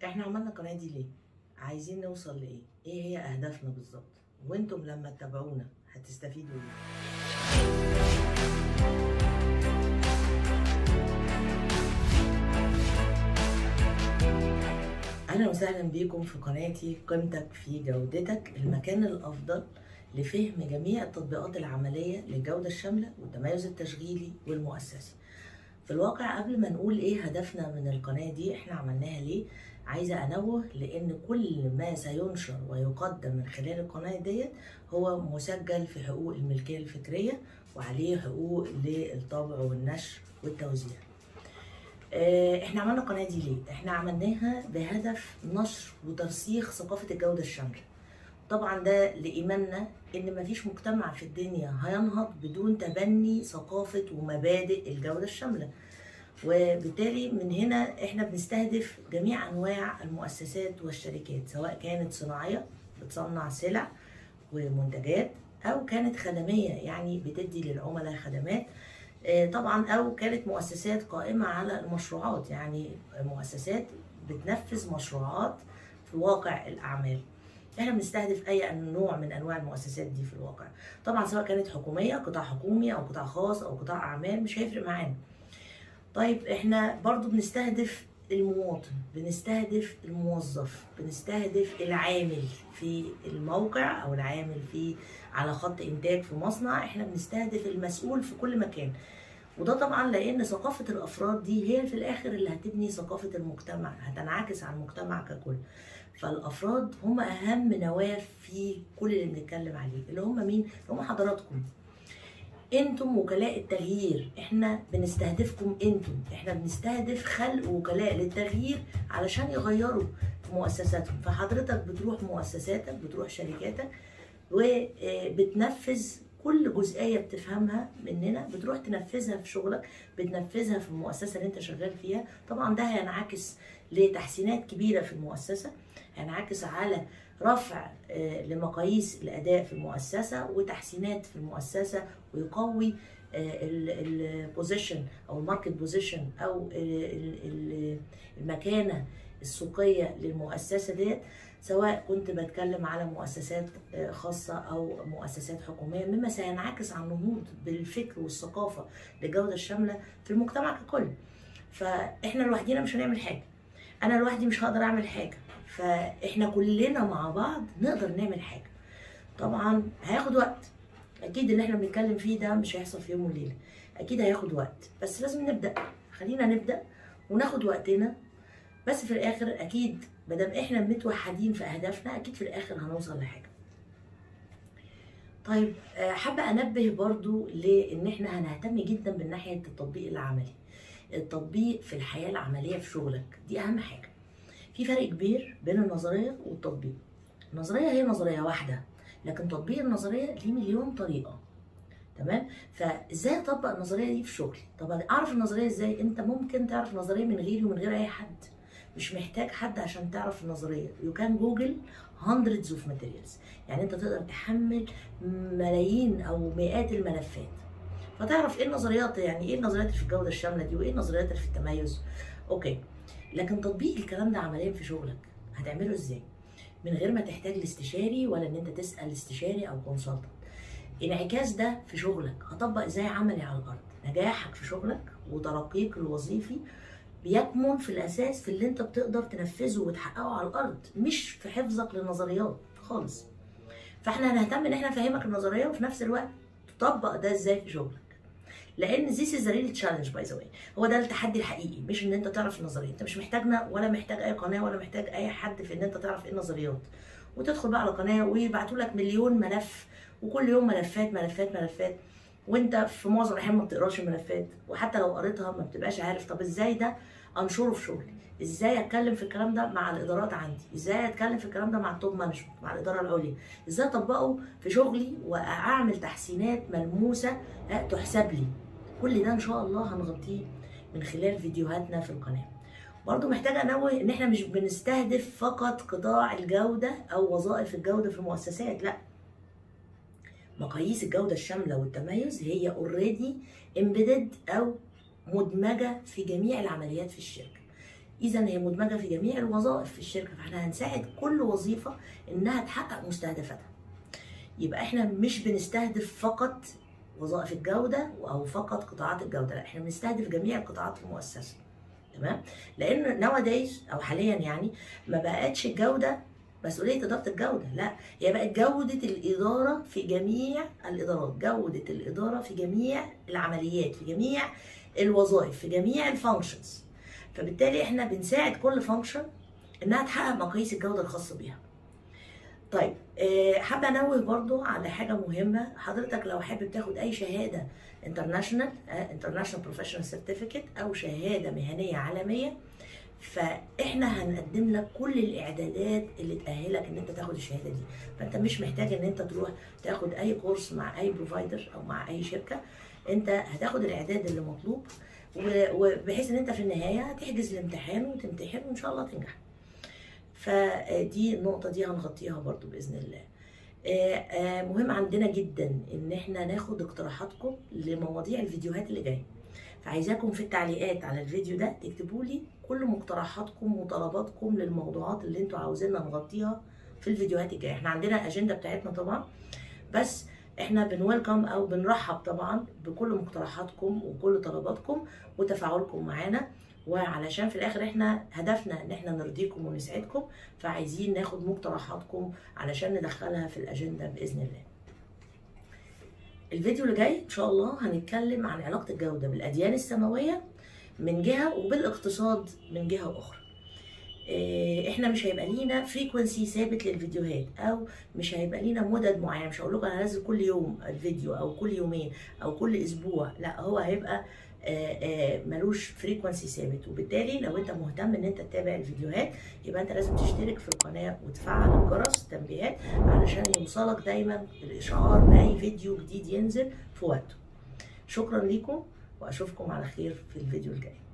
احنا عملنا القناه دي ليه عايزين نوصل لايه ايه هي اهدافنا بالظبط وانتم لما تتابعونا هتستفيدوا ايه اهلا وسهلا بيكم في قناتي قيمتك في جودتك المكان الافضل لفهم جميع التطبيقات العمليه للجوده الشامله والتميز التشغيلي والمؤسسي في الواقع قبل ما نقول ايه هدفنا من القناه دي احنا عملناها ليه عايزه انوه لان كل ما سينشر ويقدم من خلال القناه ديت هو مسجل في حقوق الملكيه الفكريه وعليه حقوق للطبع والنشر والتوزيع احنا عملنا القناه دي ليه احنا عملناها بهدف نشر وترسيخ ثقافه الجوده الشامله طبعا ده لايماننا ان مفيش مجتمع في الدنيا هينهض بدون تبني ثقافه ومبادئ الجوده الشامله وبالتالي من هنا احنا بنستهدف جميع انواع المؤسسات والشركات سواء كانت صناعيه بتصنع سلع ومنتجات او كانت خدميه يعني بتدي للعملاء خدمات طبعا او كانت مؤسسات قائمه على المشروعات يعني مؤسسات بتنفذ مشروعات في واقع الاعمال احنا بنستهدف اي نوع من انواع المؤسسات دي في الواقع طبعا سواء كانت حكوميه قطاع حكومي او قطاع خاص او قطاع اعمال مش هيفرق معانا طيب احنا برضو بنستهدف المواطن بنستهدف الموظف بنستهدف العامل في الموقع او العامل في على خط انتاج في مصنع احنا بنستهدف المسؤول في كل مكان وده طبعا لان ثقافه الافراد دي هي في الاخر اللي هتبني ثقافه المجتمع هتنعكس على المجتمع ككل فالافراد هم اهم نواه في كل اللي بنتكلم عليه اللي هم مين اللي هم حضراتكم انتم وكلاء التغيير احنا بنستهدفكم انتم احنا بنستهدف خلق وكلاء للتغيير علشان يغيروا في مؤسساتهم فحضرتك بتروح مؤسساتك بتروح شركاتك وبتنفذ كل جزئيه بتفهمها مننا بتروح تنفذها في شغلك بتنفذها في المؤسسه اللي انت شغال فيها طبعا ده هينعكس لتحسينات كبيره في المؤسسه هينعكس على رفع لمقاييس الاداء في المؤسسه وتحسينات في المؤسسه ويقوي البوزيشن او الماركت بوزيشن او المكانه السوقيه للمؤسسه ديت سواء كنت بتكلم على مؤسسات خاصة أو مؤسسات حكومية مما سينعكس على النهوض بالفكر والثقافة للجودة الشاملة في المجتمع ككل فإحنا لوحدينا مش هنعمل حاجة أنا لوحدي مش هقدر أعمل حاجة فإحنا كلنا مع بعض نقدر نعمل حاجة طبعا هياخد وقت أكيد اللي إحنا بنتكلم فيه ده مش هيحصل في يوم وليلة أكيد هياخد وقت بس لازم نبدأ خلينا نبدأ وناخد وقتنا بس في الاخر اكيد مادام احنا متوحدين في اهدافنا اكيد في الاخر هنوصل لحاجه طيب حابه انبه برضو لان احنا هنهتم جدا من ناحيه التطبيق العملي التطبيق في الحياه العمليه في شغلك دي اهم حاجه في فرق كبير بين النظريه والتطبيق النظريه هي نظريه واحده لكن تطبيق النظريه ليه مليون طريقه تمام فازاي اطبق النظريه دي في شغلي طب اعرف النظريه ازاي انت ممكن تعرف النظريه من غيري ومن غير اي حد مش محتاج حد عشان تعرف النظريه يو كان جوجل hundreds of materials يعني انت تقدر تحمل ملايين او مئات الملفات فتعرف ايه النظريات يعني ايه النظريات اللي في الجوده الشامله دي وايه النظريات اللي في التميز اوكي لكن تطبيق الكلام ده عمليا في شغلك هتعمله ازاي من غير ما تحتاج لاستشاري ولا ان انت تسال استشاري او كونسلتنت انعكاس ده في شغلك هطبق ازاي عملي على الارض نجاحك في شغلك وترقيك الوظيفي بيكمن في الاساس في اللي انت بتقدر تنفذه وتحققه على الارض مش في حفظك للنظريات خالص فاحنا هنهتم ان احنا نفهمك النظريه وفي نفس الوقت تطبق ده ازاي في شغلك لان this is a real challenge by the way هو ده التحدي الحقيقي مش ان انت تعرف النظريه انت مش محتاجنا ولا محتاج اي قناه ولا محتاج اي حد في ان انت تعرف ايه النظريات وتدخل بقى على قناه ويبعتوا لك مليون ملف وكل يوم ملفات ملفات ملفات وانت في معظم الاحيان ما بتقراش الملفات وحتى لو قريتها ما بتبقاش عارف طب ازاي ده انشره في شغلي ازاي اتكلم في الكلام ده مع الادارات عندي ازاي اتكلم في الكلام ده مع التوب مانجمنت مع الاداره العليا ازاي اطبقه في شغلي واعمل تحسينات ملموسه تحسب لي كل ده ان شاء الله هنغطيه من خلال فيديوهاتنا في القناه برضو محتاجة أنوه إن إحنا مش بنستهدف فقط قطاع الجودة أو وظائف الجودة في المؤسسات، لأ. مقاييس الجودة الشاملة والتميز هي اوريدي امبيدد أو مدمجة في جميع العمليات في الشركة. اذا هي مدمجه في جميع الوظائف في الشركه فاحنا هنساعد كل وظيفه انها تحقق مستهدفاتها يبقى احنا مش بنستهدف فقط وظائف الجوده او فقط قطاعات الجوده لا احنا بنستهدف جميع القطاعات المؤسسه تمام لان نواديز او حاليا يعني ما بقتش الجوده مسؤوليه اداره الجوده لا هي بقت جوده الاداره في جميع الادارات جوده الاداره في جميع العمليات في جميع الوظائف في جميع الفانكشنز فبالتالي احنا بنساعد كل فانكشن انها تحقق مقاييس الجوده الخاصه بيها طيب آه، حابه انوه برضو على حاجه مهمه حضرتك لو حابب تاخد اي شهاده انترناشونال انترناشونال بروفيشنال سيرتيفيكت او شهاده مهنيه عالميه فاحنا هنقدم لك كل الاعدادات اللي تاهلك ان انت تاخد الشهاده دي فانت مش محتاج ان انت تروح تاخد اي كورس مع اي بروفايدر او مع اي شركه انت هتاخد الاعداد اللي مطلوب و- وبحيث ان انت في النهايه هتحجز الامتحان وتمتحن وان شاء الله تنجح فدي النقطه دي هنغطيها برضو باذن الله آه، آه، مهم عندنا جدا ان احنا ناخد اقتراحاتكم لمواضيع الفيديوهات اللي جايه فعايزاكم في التعليقات على الفيديو ده تكتبوا لي كل مقترحاتكم وطلباتكم للموضوعات اللي انتوا عاوزيننا نغطيها في الفيديوهات الجايه احنا عندنا اجنده بتاعتنا طبعا بس احنا بنويلكم او بنرحب طبعا بكل مقترحاتكم وكل طلباتكم وتفاعلكم معانا وعلشان في الاخر احنا هدفنا ان احنا نرضيكم ونسعدكم فعايزين ناخد مقترحاتكم علشان ندخلها في الاجنده باذن الله الفيديو اللي جاي ان شاء الله هنتكلم عن علاقه الجوده بالاديان السماويه من جهه وبالاقتصاد من جهه اخرى إيه، احنا مش هيبقى لينا فريكونسي ثابت للفيديوهات او مش هيبقى لينا مدد معينه مش هقول لكم انا هنزل كل يوم الفيديو او كل يومين او كل اسبوع لا هو هيبقى آه، آه، ملوش فريكونسي ثابت وبالتالي لو انت مهتم ان انت تتابع الفيديوهات يبقى انت لازم تشترك في القناه وتفعل الجرس التنبيهات علشان يوصلك دايما الاشعار باي فيديو جديد ينزل في وقته شكرا ليكم واشوفكم على خير في الفيديو الجاي